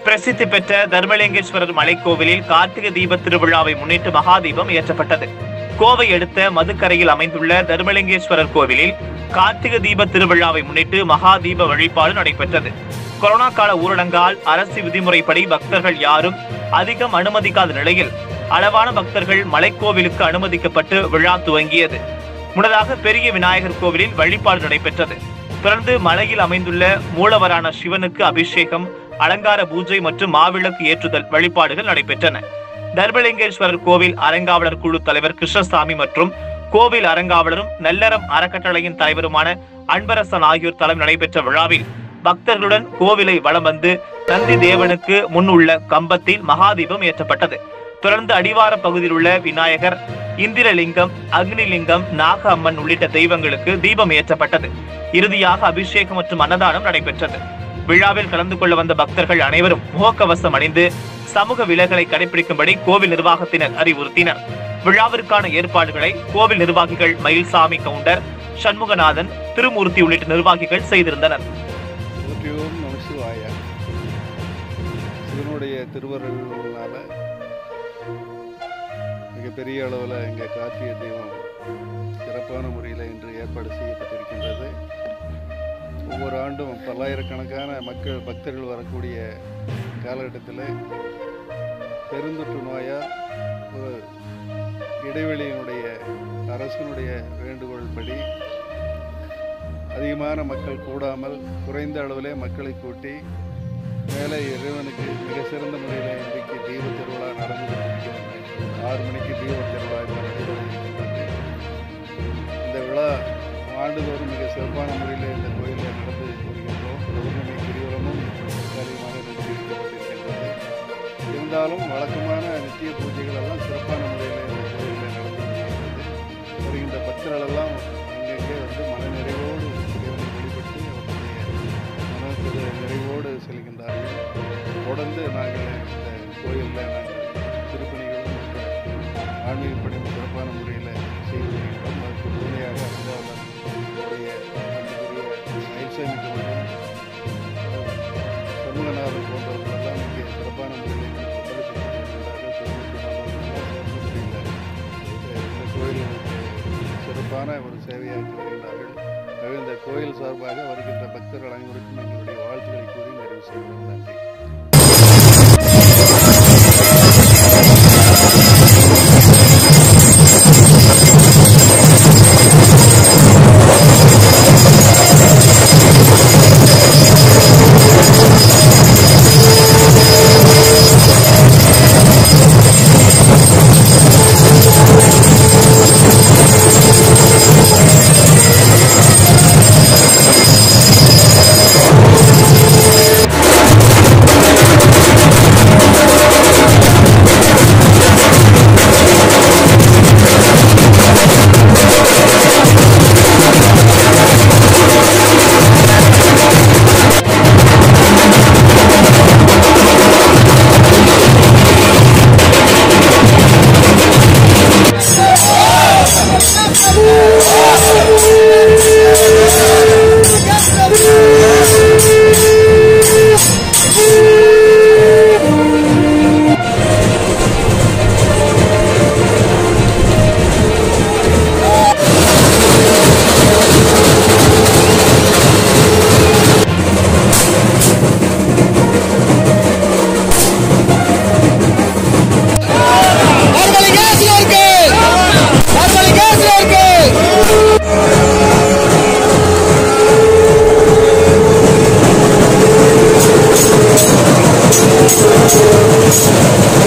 பிரசித்தி பெற்ற தர்மலிங்கேஸ்வரர் மலைக்கோவிலில் கார்த்திகை தீப திருவிழாவை முன்னிட்டு மகாதீபம் ஏற்றப்பட்டது கோவை அடுத்த மதுக்கரையில் அமைந்துள்ள தர்மலிங்கேஸ்வரர் கோவிலில் கார்த்திகை தீப திருவிழாவை முன்னிட்டு மகாதீப வழிபாடு நடைபெற்றது கொரோனா கால ஊரடங்கால் அரசு விதிமுறைப்படி பக்தர்கள் யாரும் அதிகம் அனுமதிக்காத நிலையில் அளவான பக்தர்கள் மலைக்கோவிலுக்கு அனுமதிக்கப்பட்டு விழா துவங்கியது முன்னதாக பெரிய விநாயகர் கோவிலில் வழிபாடு நடைபெற்றது தொடர்ந்து மலையில் அமைந்துள்ள மூலவரான சிவனுக்கு அபிஷேகம் அலங்கார பூஜை மற்றும் மாவிளக்கு ஏற்றுதல் வழிபாடுகள் நடைபெற்றன தர்மலிங்கேஸ்வரர் கோவில் அறங்காவலர் குழு தலைவர் கிருஷ்ணசாமி மற்றும் கோவில் அறங்காவலரும் நல்லறம் அறக்கட்டளையின் தலைவருமான அன்பரசன் ஆகியோர் தலைமை நடைபெற்ற விழாவில் பக்தர்களுடன் கோவிலை வலம் வந்து நந்தி தேவனுக்கு முன் உள்ள கம்பத்தில் மகாதீபம் ஏற்றப்பட்டது தொடர்ந்து அடிவார பகுதியில் உள்ள விநாயகர் இந்திரலிங்கம் அக்னிலிங்கம் நாக அம்மன் உள்ளிட்ட தெய்வங்களுக்கு தீபம் ஏற்றப்பட்டது இறுதியாக அபிஷேகம் மற்றும் அன்னதானம் நடைபெற்றது விழாவில் கலந்து கொள்ள வந்த பக்தர்கள் அனைவரும் முகக்கவசம் அணிந்து சமூக விலகலை கடைபிடிக்கும்படி கோவில் நிர்வாகத்தினர் அறிவுறுத்தினர் விழாவிற்கான ஏற்பாடுகளை கோவில் நிர்வாகிகள் மயில்சாமி கவுண்டர் சண்முகநாதன் திருமூர்த்தி உள்ளிட்ட நிர்வாகிகள் செய்திருந்தனர் போற்றியோம் நம சிவாயா சிவனுடைய திருவருள்னால மிகப்பெரிய அளவில் இங்கே கார்த்திகை தீபம் சிறப்பான முறையில் இன்று ஏற்பாடு செய்யப்பட்டிருக்கின்றது ஒவ்வொரு ஆண்டும் பல்லாயிரக்கணக்கான மக்கள் பக்தர்கள் வரக்கூடிய காலகட்டத்தில் பெருந்தொற்று நோயால் ஒரு இடைவெளியினுடைய அரசனுடைய வேண்டுகோள் படி அதிகமான மக்கள் கூடாமல் குறைந்த அளவிலே மக்களை கூட்டி மேலே இறைவனுக்கு மிக சிறந்த முறையில் இன்றைக்கு தீப திருவிழா நடந்து கொண்டிருக்கிறது ஆறு மணிக்கு தீப திருவிழா இப்போ நடைபெற இருக்கின்றது இந்த விழா ஆண்டுதோறும் மிக சிறப்பான முறையில் இந்த கோயிலில் நடந்து வருகின்றோம் பௌர்ணமி கிரிவலமும் காரியமாக நிறுத்தியிருக்கப்பட்டிருக்கின்றது இருந்தாலும் வழக்கமான நித்திய பூஜைகள் எல்லாம் சிறப்பான முறையில் இந்த கோயிலில் நடந்து வருகின்றது வருகின்ற பக்தர்கள் எல்லாம் அங்கங்கே வந்து மனநிறைவோடு இறைவனை வழிபட்டு அவருடைய மனத்திரு நிறைவோடு செல்கின்றார்கள் தொடர்ந்து நாங்கள் இந்த கோயிலில் நாங்கள் திருப்பணிகளும் மற்ற ஆன்மீக பணியும் சிறப்பான முறையில் செய்து வருகின்றோம் அதுக்கு துணையாக அருங்காவலருடைய அன்புக்குரிய மயில்சாமி கவுண்டர் சண்முகநாதன் போன்றவர்களெல்லாம் இங்கே சிறப்பான முறையில் எங்களுக்கு ஒத்துழைப்பு கொடுத்து வருகின்றார்கள் திருமூர்த்தி மாதவர்கள் இந்த கோயிலுக்கு சிறப்பான ஒரு சேவையாற்றி வருகின்றார்கள் எனவே இந்த கோயில் சார்பாக வருகின்ற பக்தர்கள் அனைவருக்கும் எங்களுடைய வாழ்த்துக்களை கூறி நிறைவு செய்கிறோம் நன்றி Thank